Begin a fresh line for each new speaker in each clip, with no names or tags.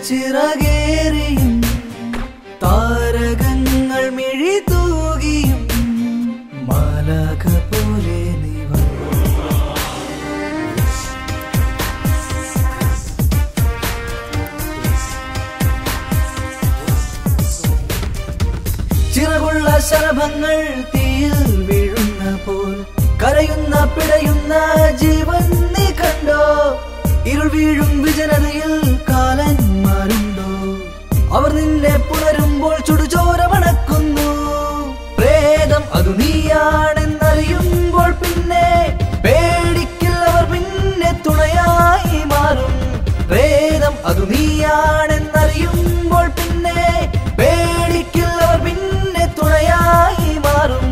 ചിറകേറിയും താരകങ്ങൾ മിഴി തൂകിയും മാലാഖ പോലെ നീ വന്നു ചിറകുള്ള ശലഭങ്ങൾ തീയിൽ വീഴുന്ന പോൽ കരയുന്ന പിടയുന്ന ജീവൻ നീ കണ്ടോ ഇരുൾ വീഴും വിജനതയിൽ കാലന്മാരുണ്ടോ അവർ നിന്നെ പുണരുമ്പോൾ ചുടുചോര മണക്കുന്നു പ്രേതം അതു നീയാണെന്നറിയുമ്പോൾ പിന്നെ പേടിക്കില്ല അവർ പിന്നെ തുണയായി മാറും പ്രേതം അതു നീയാണെന്നറിയുമ്പോൾ പിന്നെ പേടിക്കില്ല അവർ പിന്നെ തുണയായി മാറും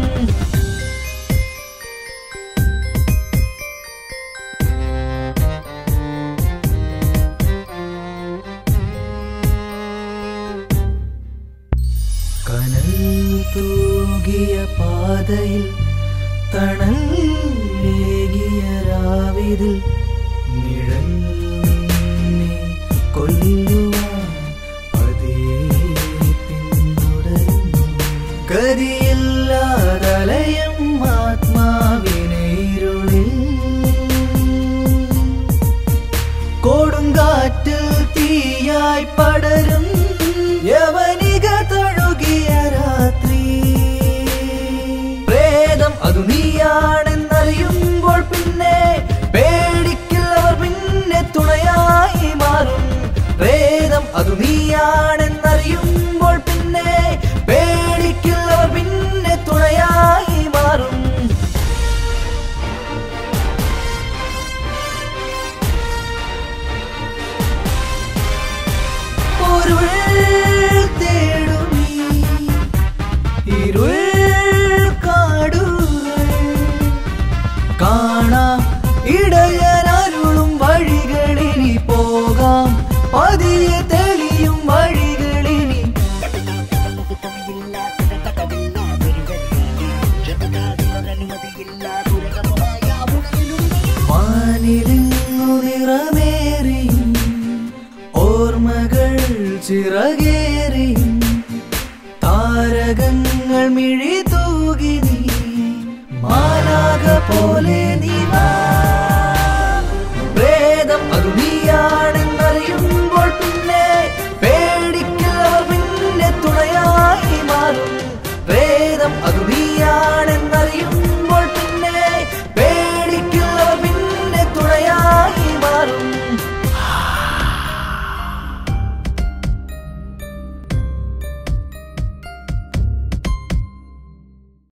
കനൽ തൂകിയ പാതയിൽ തണൽ ഏകിയ രാവിതിൽ നിഴൽ നിന്നെ കൊല്ലുവാൻ പതിയെ പിന്തുടരുന്നു ഗതിയില്ലാതലയം ആത്മാവിനെ ഇരുളിൽ കൊടുങ്കാറ്റിൽ തീയായി പടരും യവനിക തഴുകിയ രാത്രി പ്രേതം അതു നീയാണെന്നറിയുമ്പോൾ പിന്നെ പേടിക്കില്ലവർ പിന്നെ തുണയായി മാറും പ്രേതം അതു നീയാണെന്നറിയുമ്പോൾ പിന്നെ പേടിക്കില്ലവർ പിന്നെ തുണയായി മാറും പൊരുൾ തേടുമീ ഇരുൾ കാടുകൾ കാണാം ഇടയനരുളും വഴികളിനി പോകാം പതിയെ തെളിയും വഴികളിനി വാനിലിങ്ങു നിറമേറിയും ഓർമ്മകൾ ചിറകേറിയും താരകങ്ങൾ മിഴി തൂകി നീ മാലാക പോലെ നീ വാ വേദം അതു നീയാണെന്നറിയുമ്പോൾ പിന്നെ പേടിക്കില്ലവർ പിന്നെ തുണയായി മാറും വേദം അതു നീയാണെന്ന്